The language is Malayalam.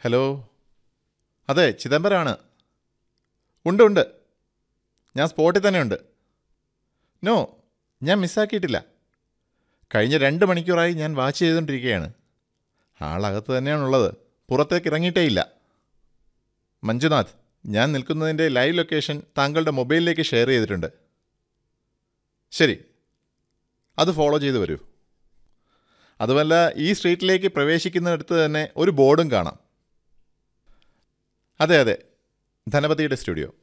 ഹലോ അതെ ചിദംബരമാണ് ഉണ്ട് ഉണ്ട് ഞാൻ സ്പോട്ടിൽ തന്നെ ഉണ്ട് നോ ഞാൻ മിസ്സാക്കിയിട്ടില്ല കഴിഞ്ഞ രണ്ട് മണിക്കൂറായി ഞാൻ വാച്ച് ചെയ്തുകൊണ്ടിരിക്കുകയാണ് ആളകത്ത് തന്നെയാണുള്ളത് പുറത്തേക്ക് ഇറങ്ങിയിട്ടേ ഇല്ല മഞ്ജുനാഥ് ഞാൻ നിൽക്കുന്നതിൻ്റെ ലൈവ് ലൊക്കേഷൻ താങ്കളുടെ മൊബൈലിലേക്ക് ഷെയർ ചെയ്തിട്ടുണ്ട് ശരി അത് ഫോളോ ചെയ്ത് വരൂ അതുമല്ല ഈ സ്ട്രീറ്റിലേക്ക് പ്രവേശിക്കുന്നിടത്ത് തന്നെ ഒരു ബോർഡും കാണാം അതെ അതെ ധനപതിയുടെ സ്റ്റുഡിയോ